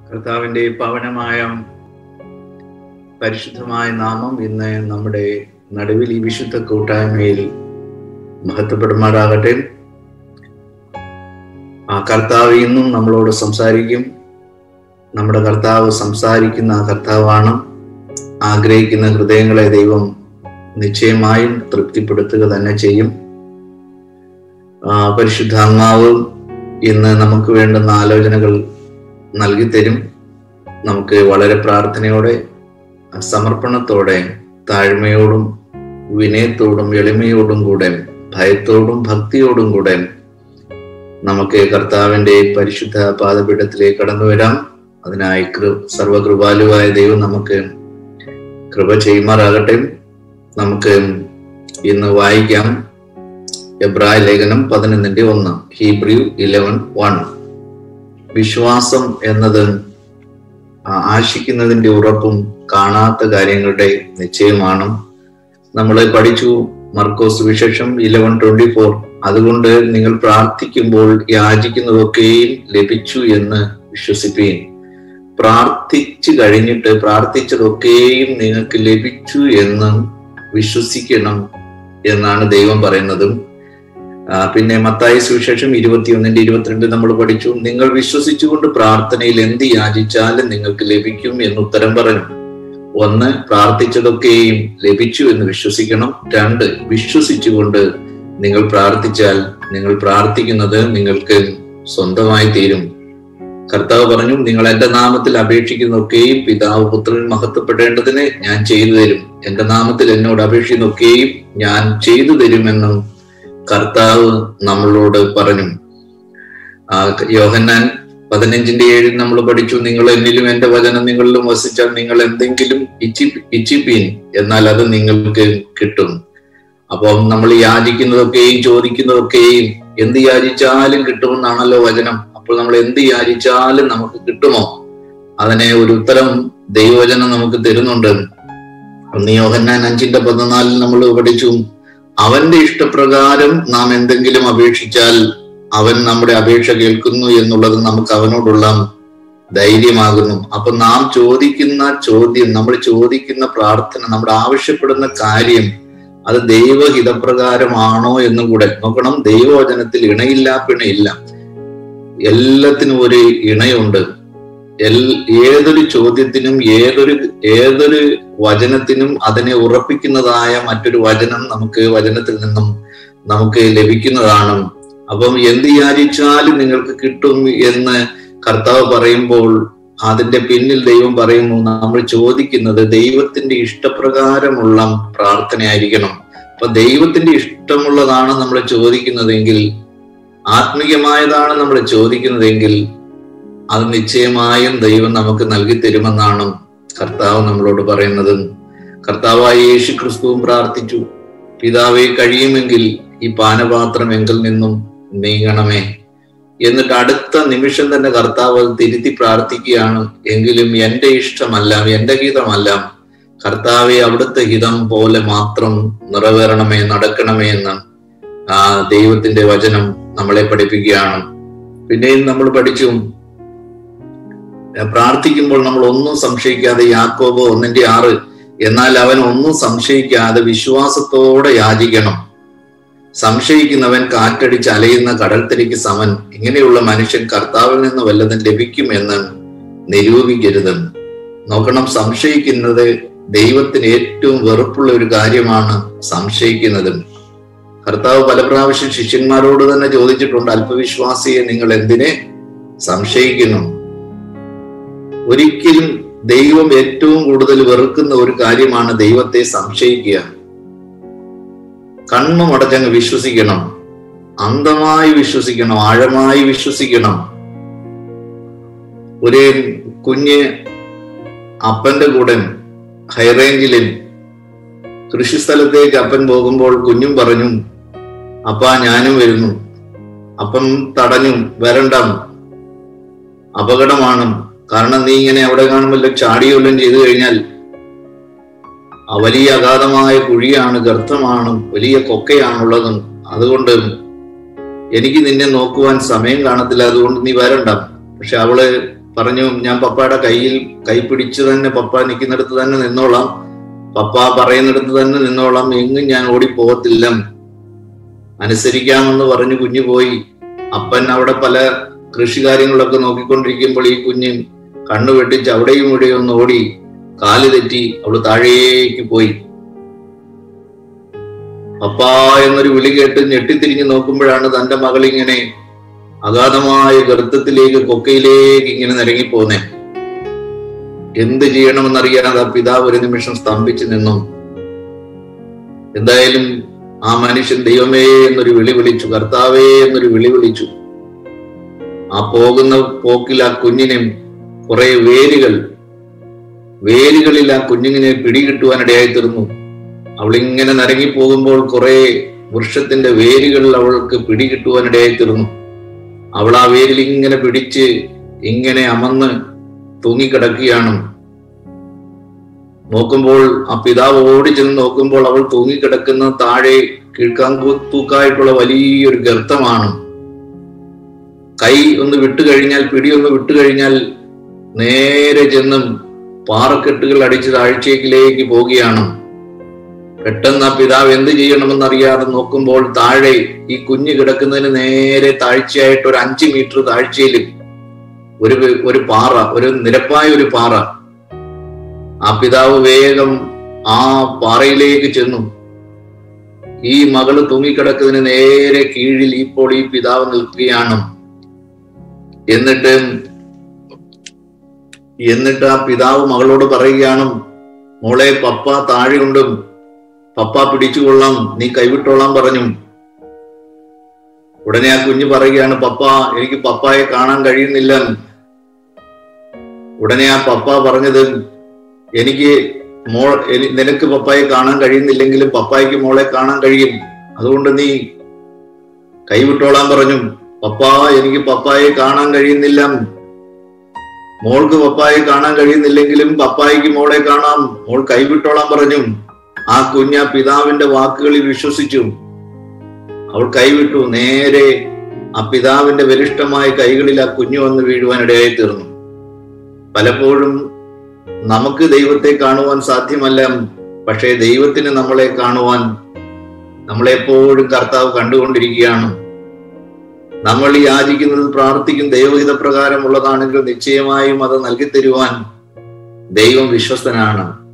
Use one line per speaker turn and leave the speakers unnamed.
കർത്താവിന്റെ പവനമായ പരിശുദ്ധമായ നാമം ഇന്ന് നമ്മുടെ നടുവിൽ ഈ വിശുദ്ധ കൂട്ടായ്മയിൽ മഹത്വപ്പെടുമാറാകട്ടെ ആ കർത്താവ് ഇന്നും നമ്മളോട് സംസാരിക്കും നമ്മുടെ കർത്താവ് സംസാരിക്കുന്ന ആ കർത്താവാണ് ആഗ്രഹിക്കുന്ന ഹൃദയങ്ങളെ ദൈവം നിശ്ചയമായും തൃപ്തിപ്പെടുത്തുക തന്നെ ചെയ്യും ആ പരിശുദ്ധാത്മാവ് ഇന്ന് നമുക്ക് വേണ്ടുന്ന ആലോചനകൾ നൽകി തരും നമുക്ക് വളരെ പ്രാർത്ഥനയോടെ സമർപ്പണത്തോടെ താഴ്മയോടും വിനയത്തോടും എളിമയോടും കൂടെ ഭയത്തോടും ഭക്തിയോടും കൂടെ നമുക്ക് കർത്താവിന്റെ പരിശുദ്ധ പാദപീഠത്തിലേക്ക് കടന്നു വരാം അതിനായി കൃ സർവകൃപാലുവായ ദൈവം നമുക്ക് കൃപ ചെയ്യുമാറാകട്ടെ നമുക്ക് ഇന്ന് വായിക്കാം എബ്രായ ലേഖനം പതിനൊന്നിന്റെ ഒന്ന് ഹീബ്രു ഇലവൻ വൺ വിശ്വാസം എന്നത് ആശിക്കുന്നതിന്റെ ഉറപ്പും കാണാത്ത കാര്യങ്ങളുടെ നിശ്ചയമാണ് നമ്മൾ പഠിച്ചു മർക്കോസ് വിശേഷം ഇലവൻ ട്വന്റി ഫോർ അതുകൊണ്ട് നിങ്ങൾ പ്രാർത്ഥിക്കുമ്പോൾ യാചിക്കുന്നതൊക്കെയും ലഭിച്ചു എന്ന് വിശ്വസിപ്പീൻ പ്രാർത്ഥിച്ചു കഴിഞ്ഞിട്ട് പ്രാർത്ഥിച്ചതൊക്കെയും നിങ്ങൾക്ക് ലഭിച്ചു എന്ന് വിശ്വസിക്കണം എന്നാണ് ദൈവം പറയുന്നതും പിന്നെ മത്തായ സുവിശേഷം ഇരുപത്തിയൊന്നിന്റെ ഇരുപത്തിരണ്ട് നമ്മൾ പഠിച്ചു നിങ്ങൾ വിശ്വസിച്ചുകൊണ്ട് പ്രാർത്ഥനയിൽ എന്ത് യാചിച്ചാലും നിങ്ങൾക്ക് ലഭിക്കും എന്ന് ഉത്തരം പറഞ്ഞു ഒന്ന് പ്രാർത്ഥിച്ചതൊക്കെയും ലഭിച്ചു എന്ന് വിശ്വസിക്കണം രണ്ട് വിശ്വസിച്ചുകൊണ്ട് നിങ്ങൾ പ്രാർത്ഥിച്ചാൽ നിങ്ങൾ പ്രാർത്ഥിക്കുന്നത് നിങ്ങൾക്ക് സ്വന്തമായി തീരും കർത്താവ് പറഞ്ഞു നിങ്ങൾ എന്റെ നാമത്തിൽ അപേക്ഷിക്കുന്നതൊക്കെയും പിതാവ് പുത്രൻ മഹത്വപ്പെടേണ്ടതിന് ഞാൻ ചെയ്തു തരും എന്റെ നാമത്തിൽ എന്നോട് അപേക്ഷിക്കുന്നതൊക്കെയും ഞാൻ ചെയ്തു തരുമെന്നും കർത്താവ് നമ്മളോട് പറഞ്ഞു ആ യോഹന്നാൻ പതിനഞ്ചിന്റെ ഏഴിൽ നമ്മൾ പഠിച്ചു നിങ്ങൾ എന്നിലും എന്റെ വചനം നിങ്ങളിലും വസിച്ചാൽ നിങ്ങൾ എന്തെങ്കിലും ഇച്ചി ഇച്ചിപ്പീൻ എന്നാൽ അത് നിങ്ങൾക്ക് കിട്ടും അപ്പം നമ്മൾ യാചിക്കുന്നതൊക്കെയും ചോദിക്കുന്നതൊക്കെയും എന്ത് യാചിച്ചാലും കിട്ടുമെന്നാണല്ലോ വചനം അപ്പോൾ നമ്മൾ എന്ത് യാചിച്ചാലും നമുക്ക് കിട്ടുമോ അതിനെ ഒരു ഉത്തരം ദൈവവചനം നമുക്ക് തരുന്നുണ്ട് ഒന്ന് യോഹന്നാൻ അഞ്ചിന്റെ പതിനാലിൽ നമ്മൾ പഠിച്ചു അവന്റെ ഇഷ്ടപ്രകാരം നാം എന്തെങ്കിലും അപേക്ഷിച്ചാൽ അവൻ നമ്മുടെ അപേക്ഷ കേൾക്കുന്നു എന്നുള്ളത് നമുക്ക് അവനോടുള്ള ധൈര്യമാകുന്നു അപ്പൊ നാം ചോദിക്കുന്ന ചോദ്യം നമ്മൾ ചോദിക്കുന്ന പ്രാർത്ഥന നമ്മുടെ ആവശ്യപ്പെടുന്ന കാര്യം അത് ദൈവഹിതപ്രകാരമാണോ എന്നും കൂടെ നോക്കണം ദൈവവചനത്തിൽ ഇണയില്ല പിണയില്ല എല്ലാത്തിനും ഒരു ഇണയുണ്ട് എൽ ഏതൊരു ചോദ്യത്തിനും ഏതൊരു ഏതൊരു വചനത്തിനും അതിനെ ഉറപ്പിക്കുന്നതായ മറ്റൊരു വചനം നമുക്ക് വചനത്തിൽ നിന്നും നമുക്ക് ലഭിക്കുന്നതാണ് അപ്പം എന്ത് യാചിച്ചാലും നിങ്ങൾക്ക് കിട്ടും എന്ന് കർത്താവ് പറയുമ്പോൾ അതിന്റെ പിന്നിൽ ദൈവം പറയുന്നു നമ്മൾ ചോദിക്കുന്നത് ദൈവത്തിന്റെ ഇഷ്ടപ്രകാരമുള്ള പ്രാർത്ഥനയായിരിക്കണം അപ്പൊ ദൈവത്തിന്റെ ഇഷ്ടമുള്ളതാണ് നമ്മൾ ചോദിക്കുന്നതെങ്കിൽ ആത്മീയമായതാണ് നമ്മൾ ചോദിക്കുന്നതെങ്കിൽ അത് നിശ്ചയമായും ദൈവം നമുക്ക് നൽകി തരുമെന്നാണ് കർത്താവ് നമ്മളോട് പറയുന്നത് കർത്താവായ യേശു ക്രിസ്തുവും പ്രാർത്ഥിച്ചു പിതാവെ കഴിയുമെങ്കിൽ ഈ പാനപാത്രം എങ്കിൽ നിന്നും നീങ്ങണമേ എന്നിട്ട് അടുത്ത നിമിഷം തന്നെ കർത്താവ് തിരുത്തി പ്രാർത്ഥിക്കുകയാണ് എങ്കിലും എന്റെ ഇഷ്ടമല്ല എന്റെ ഹിതമല്ല കർത്താവെ അവിടുത്തെ ഹിതം പോലെ മാത്രം നിറവേറണമേ നടക്കണമേ എന്ന് ആ ദൈവത്തിന്റെ വചനം നമ്മളെ പഠിപ്പിക്കുകയാണ് പിന്നെയും നമ്മൾ പഠിച്ചു പ്രാർത്ഥിക്കുമ്പോൾ നമ്മൾ ഒന്നും സംശയിക്കാതെ യാക്കോബ് ഒന്നിന്റെ ആറ് എന്നാൽ അവൻ ഒന്നും സംശയിക്കാതെ വിശ്വാസത്തോടെ യാചിക്കണം സംശയിക്കുന്നവൻ കാറ്റടിച്ച് അലയുന്ന കടൽത്തിരിക്ക് സമൻ ഇങ്ങനെയുള്ള മനുഷ്യൻ കർത്താവിൽ നിന്ന് വല്ലതും ലഭിക്കുമെന്ന് നിരൂപിക്കരുത് നോക്കണം സംശയിക്കുന്നത് ദൈവത്തിന് ഏറ്റവും വെറുപ്പുള്ള ഒരു കാര്യമാണ് സംശയിക്കുന്നത് കർത്താവ് പല പ്രാവശ്യം ശിഷ്യന്മാരോട് തന്നെ ചോദിച്ചിട്ടുണ്ട് അല്പവിശ്വാസിയെ നിങ്ങൾ എന്തിനെ സംശയിക്കുന്നു ഒരിക്കലും ദൈവം ഏറ്റവും കൂടുതൽ വെറുക്കുന്ന ഒരു കാര്യമാണ് ദൈവത്തെ സംശയിക്കുക കണ്ണുമടച്ചങ്ങ് വിശ്വസിക്കണം അന്ധമായി വിശ്വസിക്കണം ആഴമായി വിശ്വസിക്കണം ഒരു കുഞ്ഞ് അപ്പന്റെ കൂടെ ഹൈറേഞ്ചിലും കൃഷിസ്ഥലത്തേക്ക് അപ്പൻ പോകുമ്പോൾ കുഞ്ഞും പറഞ്ഞു അപ്പാ ഞാനും വരുന്നു അപ്പം തടഞ്ഞു വരണ്ട അപകടമാണ് കാരണം നീ ഇങ്ങനെ അവിടെ കാണുമല്ലോ ചാടിയൊല്ലും ചെയ്തു കഴിഞ്ഞാൽ ആ വലിയ അഗാധമായ കുഴിയാണ് ഗർത്തമാണ് വലിയ കൊക്കയാണുള്ളതും അതുകൊണ്ട് എനിക്ക് നിന്നെ നോക്കുവാൻ സമയം കാണത്തില്ല അതുകൊണ്ട് നീ വരണ്ട പക്ഷെ അവള് പറഞ്ഞു ഞാൻ പപ്പയുടെ കയ്യിൽ കൈ പിടിച്ചു തന്നെ പപ്പ നിൽക്കുന്നിടത്ത് തന്നെ നിന്നോളാം പപ്പ പറയുന്നിടത്ത് തന്നെ നിന്നോളാം എങ്ങും ഞാൻ ഓടിപ്പോകത്തില്ല അനുസരിക്കാമെന്ന് പറഞ്ഞു കുഞ്ഞു പോയി അപ്പൻ അവിടെ പല കൃഷി കാര്യങ്ങളൊക്കെ നോക്കിക്കൊണ്ടിരിക്കുമ്പോൾ ഈ കുഞ്ഞ് കണ്ണു വെട്ടിച്ച് അവിടെയും ഇവിടെയും ഒന്ന് ഓടി കാല് തെറ്റി അവള് താഴേക്ക് പോയി പപ്പ എന്നൊരു വിളി കേട്ട് ഞെട്ടിത്തിരിഞ്ഞ് നോക്കുമ്പോഴാണ് തന്റെ മകൾ ഇങ്ങനെ അഗാധമായ ഗർത്തത്തിലേക്ക് കൊക്കയിലേക്ക് ഇങ്ങനെ നിരങ്ങിപ്പോന്നെ എന്ത് ചെയ്യണമെന്നറിയാതെ ആ പിതാവ് ഒരു നിമിഷം സ്തംഭിച്ചു നിന്നു എന്തായാലും ആ മനുഷ്യൻ ദൈവമേ എന്നൊരു വിളി വിളിച്ചു കർത്താവേ എന്നൊരു വിളി വിളിച്ചു ആ പോകുന്ന പോക്കിൽ ആ കുഞ്ഞിനെ കുറെ വേരുകൾ വേരുകളിൽ ആ കുഞ്ഞിനെ പിടികിട്ടുവാനിടയായി തീർന്നു അവളിങ്ങനെ നരങ്ങി പോകുമ്പോൾ കുറെ വൃക്ഷത്തിന്റെ വേരുകൾ അവൾക്ക് പിടികിട്ടുവാനിടയായി തീർന്നു അവൾ ആ വേരിൽ ഇങ്ങനെ പിടിച്ച് ഇങ്ങനെ അമന്ന് തൂങ്ങിക്കിടക്കുകയാണ് നോക്കുമ്പോൾ ആ പിതാവ് ഓടി ചെന്ന് നോക്കുമ്പോൾ അവൾ തൂങ്ങിക്കിടക്കുന്ന താഴെ കിഴക്കാൻ തൂക്കായിട്ടുള്ള വലിയൊരു ഗർത്തമാണ് കൈ ഒന്ന് വിട്ടുകഴിഞ്ഞാൽ പിടി ഒന്ന് വിട്ടുകഴിഞ്ഞാൽ നേരെ ചെന്നും പാറക്കെട്ടുകൾ അടിച്ച് താഴ്ചയിലേക്ക് പോവുകയാണ് പെട്ടെന്ന് ആ പിതാവ് എന്ത് ചെയ്യണമെന്നറിയാതെ നോക്കുമ്പോൾ താഴെ ഈ കുഞ്ഞ് കിടക്കുന്നതിന് നേരെ താഴ്ചയായിട്ട് ഒരു അഞ്ച് മീറ്റർ താഴ്ചയിൽ ഒരു ഒരു പാറ ഒരു നിരപ്പായ ഒരു പാറ ആ പിതാവ് വേഗം ആ പാറയിലേക്ക് ചെന്നു ഈ മകള് തൂങ്ങിക്കിടക്കുന്നതിന് നേരെ കീഴിൽ ഇപ്പോൾ ഈ പിതാവ് നിൽക്കുകയാണ് എന്നിട്ട് എന്നിട്ട് ആ പിതാവ് മകളോട് പറയുകയാണ് മോളെ പപ്പ താഴെയുണ്ടും പപ്പ പിടിച്ചുകൊള്ളാം നീ കൈവിട്ടോളാം പറഞ്ഞു ഉടനെ ആ കുഞ്ഞ് പറയുകയാണ് പപ്പ എനിക്ക് പപ്പായെ കാണാൻ കഴിയുന്നില്ല ഉടനെ ആ പപ്പ പറഞ്ഞത് എനിക്ക് മോൾ നിനക്ക് പപ്പായെ കാണാൻ കഴിയുന്നില്ലെങ്കിലും പപ്പായ്ക്ക് മോളെ കാണാൻ കഴിയും അതുകൊണ്ട് നീ കൈവിട്ടോളാൻ പറഞ്ഞു പപ്പ എനിക്ക് പപ്പായെ കാണാൻ കഴിയുന്നില്ല മോൾക്ക് പപ്പായെ കാണാൻ കഴിയുന്നില്ലെങ്കിലും പപ്പായ്ക്ക് മോളെ കാണാം മോൾ കൈവിട്ടോളാൻ പറഞ്ഞു ആ കുഞ്ഞ പിതാവിന്റെ വാക്കുകളിൽ വിശ്വസിച്ചു അവൾ കൈവിട്ടു നേരെ ആ പിതാവിന്റെ ബലിഷ്ടമായ കൈകളിൽ ആ കുഞ്ഞു വന്ന് വീഴുവാനിടയായി തീർന്നു പലപ്പോഴും നമുക്ക് ദൈവത്തെ കാണുവാൻ സാധ്യമല്ല പക്ഷേ ദൈവത്തിന് നമ്മളെ കാണുവാൻ നമ്മളെപ്പോഴും കർത്താവ് കണ്ടുകൊണ്ടിരിക്കുകയാണ് നമ്മൾ ഈ യാചിക്കുന്നത് പ്രാർത്ഥിക്കും ദൈവഹിത പ്രകാരമുള്ളതാണെങ്കിൽ നിശ്ചയമായും അത് നൽകി തരുവാൻ ദൈവം വിശ്വസ്തനാണ്